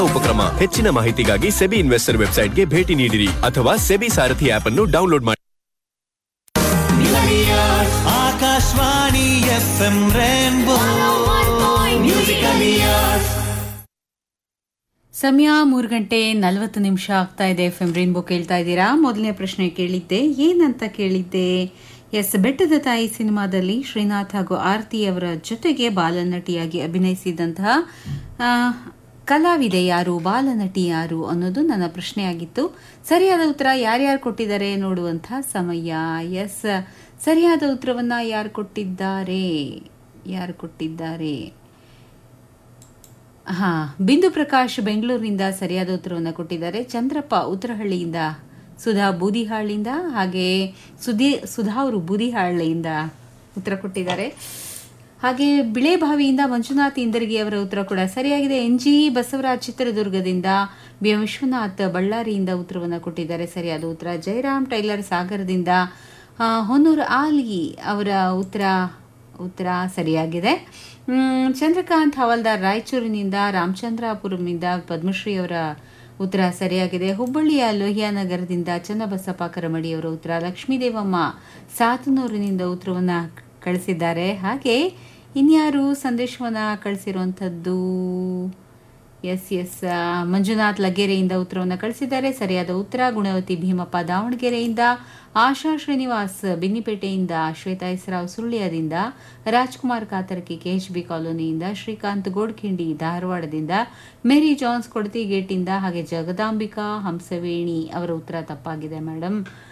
ಉಪಕ್ರಮ ಹೆಚ್ಚಿನ ಮಾಹಿತಿಗಾಗಿ ಸೆಬಿ ಇನ್ವೆಸ್ಟರ್ ವೆಬ್ಸೈಟ್ಗೆ ಭೇಟಿ ನೀಡಿರಿ ಅಥವಾ ಸೆಬಿ ಸಾರಥಿ ಆಪ್ ಅನ್ನು ಡೌನ್ಲೋಡ್ ಮಾಡಿ Akashvani F M rainbow musical years ಸಮಯ ಮೂರು ಗಂಟೆ ನಲವತ್ತು ನಿಮಿಷ ಆಗ್ತಾ ಇದೆ ಎಫ್ ಎಂ ರೈನ್ಬೋ ಕೇಳ್ತಾ ಇದ್ದೀರಾ ಮೊದಲನೇ ಪ್ರಶ್ನೆ ಕೇಳಿದ್ದೆ ಏನಂತ ಕೇಳಿದ್ದೆ ಎಸ್ ಬೆಟ್ಟದ ತಾಯಿ ಸಿನಿಮಾದಲ್ಲಿ ಶ್ರೀನಾಥ್ ಹಾಗೂ ಆರತಿ ಅವರ ಜೊತೆಗೆ ಬಾಲನಟಿಯಾಗಿ ಅಭಿನಯಿಸಿದಂತಹ ಆ, ಕಲಾವಿದೆ ಯಾರು ಬಾಲನಟಿ ಯಾರು ಅನ್ನೋದು ನನ್ನ ಪ್ರಶ್ನೆಯಾಗಿತ್ತು ಸರಿಯಾದ ಉತ್ತರ ಯಾರ್ಯಾರು ಕೊಟ್ಟಿದ್ದಾರೆ ನೋಡುವಂತಹ ಸಮಯ ಎಸ್ ಸರಿಯಾದ ಉತ್ತರವನ್ನ ಯಾರು ಕೊಟ್ಟಿದ್ದಾರೆ ಯಾರು ಕೊಟ್ಟಿದ್ದಾರೆ ಹಾ ಬಿಂದು ಪ್ರಕಾಶ್ ಬೆಂಗಳೂರಿನಿಂದ ಸರಿಯಾದ ಉತ್ತರವನ್ನು ಕೊಟ್ಟಿದ್ದಾರೆ ಚಂದ್ರಪ್ಪ ಉತ್ತರಹಳ್ಳಿಯಿಂದ ಸುಧಾ ಬೂದಿಹಾಳಿಂದ ಹಾಗೆ ಸುದಿ ಸುಧಾ ಅವರು ಬೂದಿಹಾಳಿಯಿಂದ ಉತ್ತರ ಕೊಟ್ಟಿದ್ದಾರೆ ಹಾಗೆ ಬಿಳೆಬಾವಿಯಿಂದ ಮಂಜುನಾಥ್ ಇಂದರ್ಗಿ ಅವರ ಉತ್ತರ ಕೂಡ ಸರಿಯಾಗಿದೆ ಎನ್ ಜಿ ಬಸವರಾಜ್ ಚಿತ್ರದುರ್ಗದಿಂದ ಬಿ ಎಂ ವಿಶ್ವನಾಥ್ ಬಳ್ಳಾರಿಯಿಂದ ಉತ್ತರವನ್ನು ಕೊಟ್ಟಿದ್ದಾರೆ ಸರಿಯಾದ ಉತ್ತರ ಜಯರಾಮ್ ಟೈಲರ್ ಸಾಗರದಿಂದ ಆ, ಹೊನ್ನೂರು ಆಲಿ ಅವರ ಉತ್ತರ ಉತ್ತರ ಸರಿಯಾಗಿದೆ ಮ್, ಚಂದ್ರಕಾಂತ್ ಹವಾಲ್ದಾರ್ ರಾಯಚೂರಿನಿಂದ ರಾಮಚಂದ್ರಾಪುರಮಿಂದ ಪದ್ಮಶ್ರೀ ಅವರ ಉತ್ತರ ಸರಿಯಾಗಿದೆ ಹುಬ್ಬಳ್ಳಿಯ ಲೋಹಿಯಾ ನಗರದಿಂದ ಚನ್ನಬಸಪ್ಪ ಕರಮಡಿ ಅವರ ಉತ್ತರ ಲಕ್ಷ್ಮೀದೇವಮ್ಮ ಸಾತನೂರಿನಿಂದ ಉತ್ತರವನ್ನ ಕಳಿಸಿದ್ದಾರೆ ಹಾಗೆ ಇನ್ಯಾರು ಸಂದೇಶವನ್ನ ಕಳಿಸಿರುವಂಥದ್ದು ಎಸ್ ಎಸ್ ಆ, ಮಂಜುನಾಥ್ ಲಗೇರೆಯಿಂದ ಉತ್ತರವನ್ನು ಕಳಿಸಿದ್ದಾರೆ ಸರಿಯಾದ ಉತ್ತರ ಗುಣವತಿ ಭೀಮಪ್ಪ ದಾವಣಗೆರೆಯಿಂದ ಆಶಾ ಶ್ರೀನಿವಾಸ್ ಬಿನ್ನಿಪೇಟೆಯಿಂದ ಶ್ವೇತಾ ಇಸ್ರಾವ್ ಸುಳ್ಯದಿಂದ ರಾಜ್ಕುಮಾರ್ ಕಾತರಕಿ ಕೆಎಚ್ಬಿ ಕಾಲೋನಿಯಿಂದ ಶ್ರೀಕಾಂತ್ ಗೋಡ್ಖಿಂಡಿ ಧಾರವಾಡದಿಂದ ಮೇರಿ ಜಾನ್ಸ್ ಕೊಡತಿ ಗೇಟಿಂದ ಹಾಗೆ ಜಗದಾಂಬಿಕಾ ಹಂಸವೇಣಿ ಅವರ ಉತ್ತರ ತಪ್ಪಾಗಿದೆ ಮೇಡಮ್